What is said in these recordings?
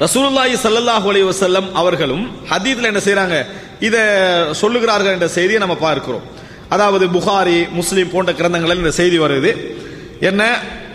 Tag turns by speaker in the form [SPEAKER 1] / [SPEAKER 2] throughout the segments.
[SPEAKER 1] ரசூலுல்லாஹி ஸல்லல்லாஹு அலைஹி வஸல்லம் அவர்களும் ஹதீஸ்ல என்ன செய்றாங்க இத சொல்லுகிறார்கள் என்ற செய்தியை நம்ம பார்க்கிறோம் அதாவது புகாரி முஸ்லிம் போன்ற கிரந்தங்களில் இந்த செய்தி வருது என்ன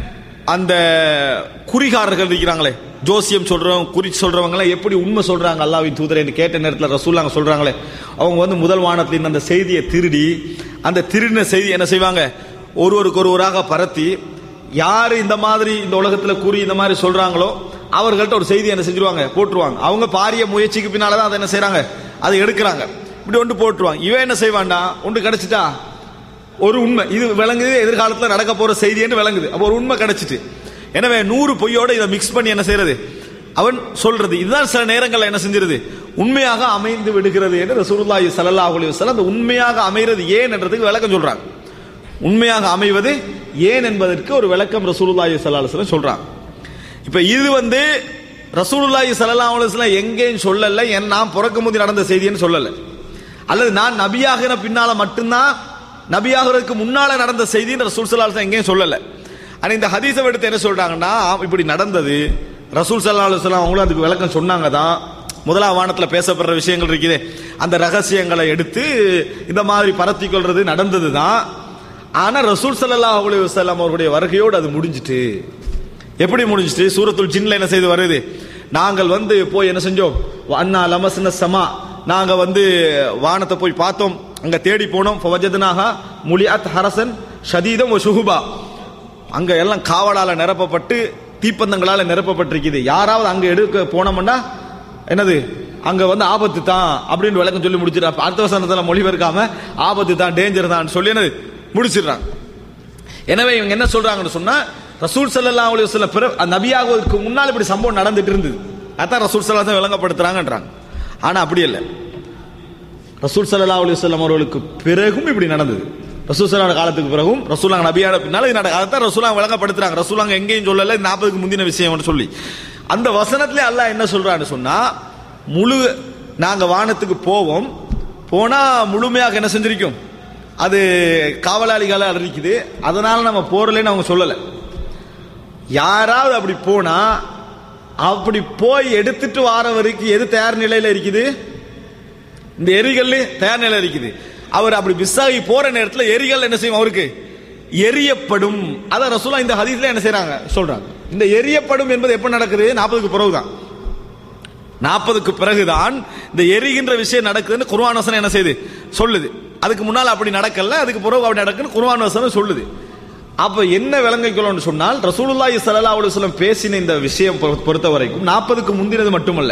[SPEAKER 1] அந்த குறிகாரர்கள் இருக்கிறாங்களே ஜோசியம் சொல்றவங்க குறி சொல்றவங்க எப்படி உண்மை சொல்றாங்க அல்லாஹ்வின் தூதரை என்று கேட்ட நேரத்தில் ரசூல்லாங்க சொல்றாங்களே அவங்க வந்து முதல் வானத்தின் அந்த செய்தியை திருடி அந்த திருடின செய்தி என்ன செய்வாங்க ஒருவருக்கு ஒருவராக பரத்தி யார் இந்த மாதிரி இந்த உலகத்துல கூறி இந்த மாதிரி சொல்றாங்களோ அவர்கள்ட்ட ஒரு செய்தி என்ன செஞ்சிருவாங்க போட்டுருவாங்க அவங்க பாரிய முயற்சிக்கு பின்னால தான் அதை என்ன செய்றாங்க அதை எடுக்கிறாங்க இப்படி ஒன்று போட்டுருவாங்க இவன் என்ன செய்வான்டா ஒன்று கிடைச்சிட்டா ஒரு உண்மை இது விளங்குது எதிர்காலத்தில் நடக்க போற செய்தின்னு விளங்குது அப்போ ஒரு உண்மை கிடைச்சிட்டு எனவே நூறு பொய்யோட இதை மிக்ஸ் பண்ணி என்ன செய்யறது அவன் சொல்றது இதுதான் சில நேரங்கள்ல என்ன செஞ்சிருது உண்மையாக அமைந்து விடுகிறது என்று ரசூலுல்லாஹி ஸல்லல்லாஹு அலைஹி வஸல்லம் அந்த உண்மையாக அமைகிறது ஏன் என்றதுக்கு விளக்கம் சொல்றாங்க உண்மையாக அமைவது ஏன் என்பதற்கு ஒரு விளக்கம் ரசூலுல்லாஹி ஸல்லல்லாஹு அலைஹி வஸல்லம் சொல்றாங்க இப்ப இது வந்து ரசூலுல்லாஹி ஸல்லல்லாஹு அலைஹி வஸல்லம் எங்கேயும் சொல்லல என் நான் பிறக்கும் போது நடந்த செய்தின்னு சொல்லல அல்லது நான் நபியாகிற பின்னால மட்டும்தான் நபியாகிறதுக்கு முன்னால நடந்த செய்தின்னு ரசூல் ஸல்லல்லாஹு அலைஹி வஸல்லம் எங்கேயும் சொல்லல ஆனா இந்த ஹதீஸை எடுத்து என்ன சொல்றாங்கன்னா ஆம், இப்படி நடந்தது ரசூல் ஸல்லல்லாஹு அலைஹி வஸல்லம் அவங்களும் அதுக்கு விளக்கம் சொன்னாங்க தான் முதலாம் வானத்தில் பேசப்படுற விஷயங்கள் இருக்குது அந்த ரகசியங்களை எடுத்து இந்த மாதிரி பரத்தி கொள்றது நடந்தது தான் ஆனா ரசூல் ஸல்லல்லாஹு அலைஹி வஸல்லம் அவர்களுடைய வருகையோடு அது முடிஞ்சிட்டு எப்படி முடிஞ்சிட்டு சூரத்துல் ஜின்ல என்ன செய்து வருது நாங்கள் வந்து போய் என்ன செஞ்சோம் அண்ணா லமஸ்ன சமா நாங்க வந்து வானத்தை போய் பார்த்தோம் அங்க தேடி போனோம் ஃபவஜத்னாஹா முலிஅத் ஹரசன் ஷதீதம் வ ஷுஹுபா அங்க எல்லாம் காவலால நிரப்பப்பட்டு தீப்பந்தங்களால நிரப்பப்பட்டிருக்குது யாராவது அங்க எடுக்க போனோம்னா என்னது அங்க வந்து ஆபத்து தான் அப்படின்னு விளக்கம் சொல்லி முடிச்சிடறாங்க அடுத்த வசனத்துல மொழிபெயர்க்காம ஆபத்து தான் டேஞ்சர் தான் சொல்லி என்னது முடிச்சிடுறாங்க எனவே இவங்க என்ன சொல்றாங்கன்னு சொன்னா ரசூல் ஸல்லல்லாஹு அலைஹி வஸல்லம் பிற நபியாகுவதற்கு முன்னால் இப்படி சம்பவம் நடந்துட்டு இருந்தது அதான் ரசூல் ஸல்லல்லாஹு அலைஹி விளங்கப்படுத்துறாங்கன்றாங்க ஆனா அப்படி இல்லை ரசூல் ஸல்லல்லாஹு அலைஹி வஸல்லம் அவர்களுக்கு பிறகும் இப்படி நடந்தது ரசூல் ஸல்லல்லாஹு காலத்துக்கு பிறகும் ரசூலாங்க நபியான பின்னால இது நடக்க அதான் ரசூலாங்க விளங்கப்படுத்துறாங்க ரசூலாங்க எங்கேயும் சொல்லல நாற்பதுக்கு முந்தின விஷயம்னு சொல்லி அந்த வசனத்திலே அல்லாஹ் என்ன சொல்றான்னு சொன்னா முழு நாங்க வானத்துக்கு போவோம் போனா முழுமையாக என்ன செஞ்சிருக்கும் அது காவலாளிகளாக இருக்குது அதனால நம்ம போறலன்னு அவங்க சொல்லலை யாராவது அப்படி போனா அப்படி போய் எடுத்துட்டு வார வரைக்கும் எது தயார் நிலையில இருக்குது இந்த எரிகல் தயார் நிலையில இருக்குது அவர் அப்படி மிஸ் ஆகி போற நேரத்தில் எரிகல் என்ன செய்யும் அவருக்கு எரியப்படும் அதான் ரசூலா இந்த ஹதீஸ்ல என்ன செய்றாங்க சொல்றாங்க இந்த எரியப்படும் என்பது எப்ப நடக்குது நாற்பதுக்கு பிறகுதான் நாற்பதுக்கு பிறகுதான் இந்த எரிகின்ற விஷயம் நடக்குதுன்னு குர்ஆன் வசனம் என்ன செய்யுது சொல்லுது அதுக்கு முன்னால் அப்படி நடக்கல அதுக்கு பிறகு அப்படி நடக்குன்னு குர்ஆன் வசனம் சொல்லுது அப்ப என்ன விளங்கிக்கொள்ளணும்னு சொன்னால் ரசூலுல்லாஹி ஸல்லல்லாஹு அலைஹி வஸல்லம் பேசின இந்த விஷயம் பொறு- பொறுத்த வரைக்கும் நாற்பதுக்கு முந்தினது மட்டுமல்ல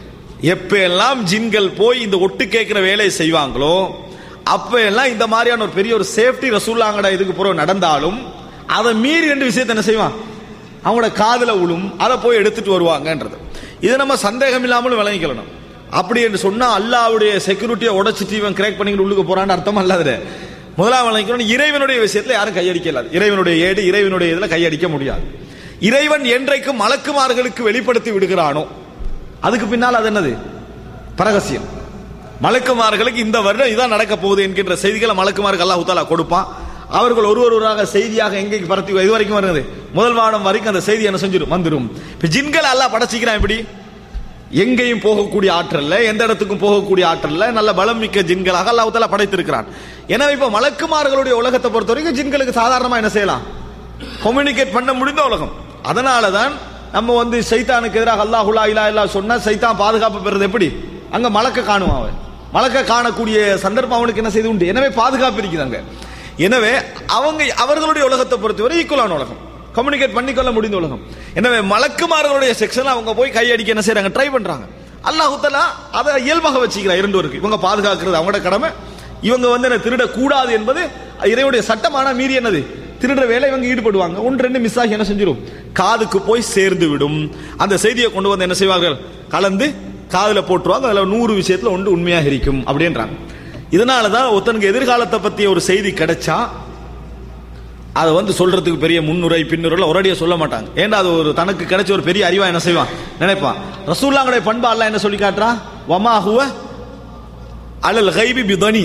[SPEAKER 1] எப்ப எல்லாம் ஜின்கள் போய் இந்த ஒட்டு கேட்கிற வேலையை செய்வாங்களோ அப்ப எல்லாம் இந்த மாதிரியான ஒரு பெரிய ஒரு சேஃப்டி ரசூல்லாங்கட இதுக்கு பிறகு நடந்தாலும் அதை மீறி ரெண்டு விஷயத்தை என்ன செய்வான் அவங்களோட காதுல உளும் அதை போய் எடுத்துட்டு வருவாங்கன்றது இது நம்ம சந்தேகம் இல்லாமலும் விளங்கிக்கலாம் அப்படி என்று சொன்னா அல்லாவுடைய செக்யூரிட்டியை உடைச்சிட்டு இவன் கிரேக் பண்ணிட்டு உள்ளுக்கு போறான்னு அர்த்தம் அல்லாத முதலாம் விளங்கிக்கணும் இறைவனுடைய விஷயத்துல யாரும் கையடிக்க இயலாது இறைவனுடைய ஏடு இறைவனுடைய இதுல கையடிக்க முடியாது இறைவன் என்றைக்கும் மலக்குமார்களுக்கு வெளிப்படுத்தி விடுகிறானோ அதுக்கு பின்னால் அது என்னது பரகசியம் மலக்குமார்களுக்கு இந்த வருடம் இதான் நடக்க போகுது என்கின்ற செய்திகளை மலக்குமாருக்கு அல்லாஹ் தாலா கொடுப்பான் அவர்கள் ஒரு ஒருவராக செய்தியாக எங்கேக்கு பரத்தி இது வரைக்கும் வருது முதல் வாரம் வரைக்கும் அந்த செய்தி என்ன செஞ்சிடும் வந்துடும் இப்ப ஜின்கள் அல்லாஹ் படைச்சிக்கிறான் எப்படி எங்கேயும் போகக்கூடிய ஆற்றல்ல எந்த இடத்துக்கும் போகக்கூடிய ஆற்றல்ல நல்ல பலம் மிக்க ஜின்களாக அல்லாஹ் தாலா படைத்திருக்கிறான் எனவே இப்ப மலக்குமார்களுடைய உலகத்தை பொறுத்த வரைக்கும் ஜின்களுக்கு சாதாரணமா என்ன செய்யலாம் கம்யூனிகேட் பண்ண முடிந்த உலகம் அதனால தான் நம்ம வந்து சைத்தானுக்கு எதிராக அல்லாஹுலா இலா இல்லா சொன்னா சைத்தான் பாதுகாப்பு பெறுறது எப்படி அங்க மலக்க காணுவான் அவன் மலக்க காணக்கூடிய சந்தர்ப்பம் அவனுக்கு என்ன செய்து உண்டு எனவே பாதுகாப்பு இருக்குது அங்க எனவே அவங்க அவர்களுடைய உலகத்தை பொறுத்தவரை ஈக்குவலான உலகம் கம்யூனிகேட் பண்ணிக்கொள்ள முடிந்த உலகம் எனவே மலக்குமார்களுடைய செக்ஷன் அவங்க போய் கையடிக்க என்ன செய்றாங்க ட்ரை பண்றாங்க அல்லாஹு தஆலா அதை இயல்பாக வச்சுக்கிறார் இரண்டு இருக்கு இவங்க பாதுகாக்கிறது அவங்களோட கடமை இவங்க வந்து என்ன திருடக்கூடாது என்பது இறைவனுடைய சட்டமான மீறி என்னது திருடுற வேலை இவங்க ஈடுபடுவாங்க ஒன்று ரெண்டு மிஸ் ஆகி என்ன செஞ்சிடும் காதுக்கு போய் சேர்ந்து விடும் அந்த செய்தியை கொண்டு வந்து என்ன செய்வார்கள் கலந்து காதுல போட்டுருவாங்க அதுல நூறு விஷயத்துல ஒன்று உண்மையாக இருக்கும் அப்படின்றாங்க இதனால தான் ஒருத்தனுக்கு எதிர்காலத்தை பத்திய ஒரு செய்தி கிடைச்சா அதை வந்து சொல்றதுக்கு பெரிய முன்னுரை பின்னுரை ஒரடியா சொல்ல மாட்டாங்க ஏன்டா அது ஒரு தனக்கு கிடைச்ச ஒரு பெரிய அறிவா என்ன செய்வான் நினைப்பான் ரசூல்லாங்களுடைய பண்பா அல்லாஹ் என்ன சொல்லி காட்டுறா வமா ஹுவ அலல் கைபி பிதனி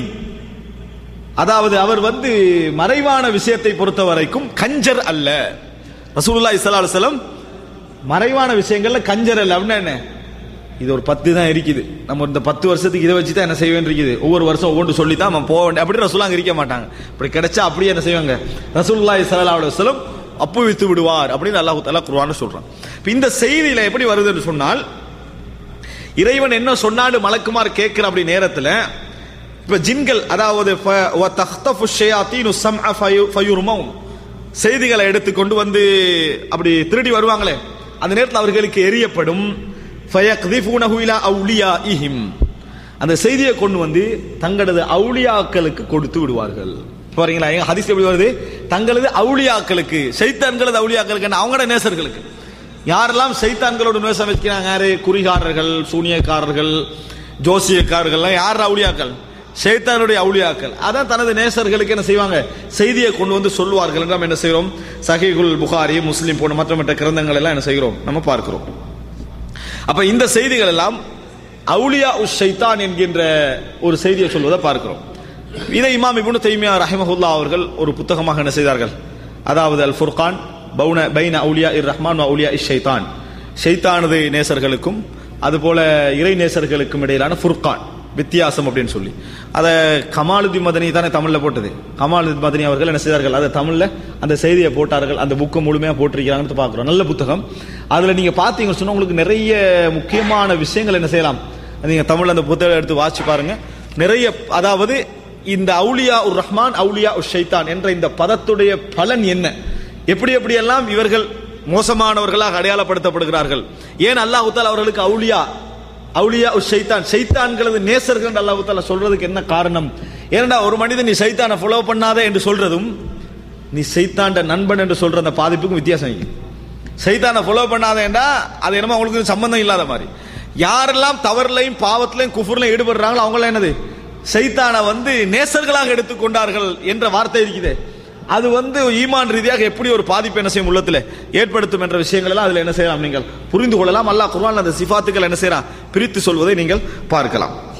[SPEAKER 1] அதாவது அவர் வந்து மறைவான விஷயத்தை பொறுத்த வரைக்கும் கஞ்சர் அல்ல ரசூலுல்லாஹி ஸல்லல்லாஹு அலைஹி வஸல்லம் மறைவான விஷயங்கள்ல கஞ்சரல் அப்படின்னா என்ன இது ஒரு பத்து தான் இருக்குது நம்ம இந்த பத்து வருஷத்துக்கு இதை வச்சு தான் என்ன செய்ய வேண்டியிருக்குது ஒவ்வொரு வருஷம் ஒவ்வொன்று சொல்லி தான் நம்ம போக வேண்டிய அப்படி ரசூலா அங்க இருக்க மாட்டாங்க அப்படி கிடைச்சா அப்படியே என்ன செய்வாங்க ரசூலுல்லாஹி ஸல்லல்லாஹு அலைஹி வஸல்லம் அப்புவித்து விடுவார் அப்படின்னு அல்லாஹ் தஆலா குர்ஆன்ல சொல்றான் இப்ப இந்த செய்தியில எப்படி வருதுன்னு சொன்னால் இறைவன் என்ன சொன்னான்னு மலக்குமார் கேட்கிற அப்படி நேரத்துல இப்ப ஜின்கள் அதாவது ஃப- வ தஹ்தஃபு ஷயாத்தீனு ஸம்அ ஃபயு- ஃபயுர்மௌன். செய்திகளை எடுத்துக்கொண்டு வந்து அப்படி திருடி வருவாங்களே அந்த நேரத்தில் அவர்களுக்கு எரியப்படும் ஃபயக்திஃபூனஹு இலா அவுலியாஇஹிம். அந்த செய்தியை கொண்டு வந்து தங்களது அவுலியாக்களுக்கு கொடுத்து விடுவார்கள் பாருங்களா எங்க ஹதீஸ் எப்படி வருது தங்களது அவுலியாக்களுக்கு சைத்தான்களது அவுலியாக்களுக்கு அவங்களோட நேசர்களுக்கு யாரெல்லாம் சைத்தான்களோட நேசம் வைக்கிறாங்க யாரு குறிகாரர்கள் சூனியக்காரர்கள் ஜோசியக்காரர்கள்லாம் யார் அவுளியாக்கள் ஷைத்தானுடைய அவுளியாக்கள் அதான் தனது நேசர்களுக்கு என்ன செய்வாங்க செய்தியை கொண்டு வந்து சொல்லுவார்கள் என்று நம்ம என்ன செய்கிறோம் சஹீகுல் புகாரி முஸ்லிம் போன்ற மற்ற மற்ற கிரந்தங்கள் எல்லாம் என்ன செய்கிறோம் நம்ம பார்க்கிறோம் அப்ப இந்த செய்திகள் எல்லாம் அவுலியா உஷ் ஷைத்தான் என்கின்ற ஒரு செய்தியை சொல்வதை பார்க்கிறோம் இதை இமாம் இப்னு தைமியா ரஹிமஹுல்லா அவர்கள் ஒரு புத்தகமாக என்ன செய்தார்கள் அதாவது அல் ஃபுர்கான் பவுன பைன அவுலியா இர் ரஹ்மான் வ அவுலியா இஷ் ஷைத்தான் ஷைத்தானது நேசர்களுக்கும் அதுபோல இறை நேசர்களுக்கும் இடையிலான ஃபுர்கான் வித்தியாசம் அப்படின்னு சொல்லி அதை கமாலுதி மதனி தானே தமிழ்ல போட்டது கமாலுதி மதனி அவர்கள் என்ன செய்தார்கள் அதை தமிழ்ல அந்த செய்தியை போட்டார்கள் அந்த புக்கை முழுமையா போட்டிருக்கிறாங்கன்னு பார்க்கிறோம் நல்ல புத்தகம் அதுல நீங்க பாத்தீங்கன்னு சொன்னா உங்களுக்கு நிறைய முக்கியமான விஷயங்கள் என்ன செய்யலாம் நீங்க தமிழ்ல அந்த புத்தகம் எடுத்து வாசிச்சு பாருங்க நிறைய அதாவது இந்த அவுலியா உர் ரஹ்மான் அவுலியா உர் ஷைத்தான் என்ற இந்த பதத்துடைய பலன் என்ன எப்படி எப்படியெல்லாம் இவர்கள் மோசமானவர்களாக அடையாளப்படுத்தப்படுகிறார்கள் ஏன் அல்லாஹ் தாலா அவர்களுக்கு அவுலியா அவுலியா உஸ் ஷைத்தான் ஷைத்தான்களது நேசர்கள் என்று அல்லாஹ் தாலா சொல்றதுக்கு என்ன காரணம் ஏனடா ஒரு மனிதன் நீ சைத்தானை ஃபாலோ பண்ணாத என்று சொல்றதும் நீ சைத்தாண்ட நண்பன் என்று சொல்ற அந்த பாதிப்புக்கும் வித்தியாசம் இருக்கு சைத்தானை ஃபாலோ பண்ணாதேண்டா அது என்னமோ அவங்களுக்கு சம்பந்தம் இல்லாத மாதிரி யாரெல்லாம் தவறுலையும் பாவத்திலையும் குஃபுர்லையும் ஈடுபடுறாங்களோ அவங்களாம் என்னது சைத்தானை வந்து நேசர்களாக எடுத்துக்கொண்டார்கள் என்ற வார்த்தை இருக்குது அது வந்து ஈமான் ரீதியாக எப்படி ஒரு பாதிப்பு என்ன செய்யும் உள்ளத்துல ஏற்படுத்தும் என்ற விஷயங்கள் எல்லாம் அதுல என்ன செய்யலாம் நீங்கள் புரிந்து கொள்ளலாம் அல்லாஹ் குர்ஆன்ல அந்த சிஃபாத்துக்கள் என்ன செய்யறான் பிரித்து சொல்வதை நீங்கள் பார்க்கலாம்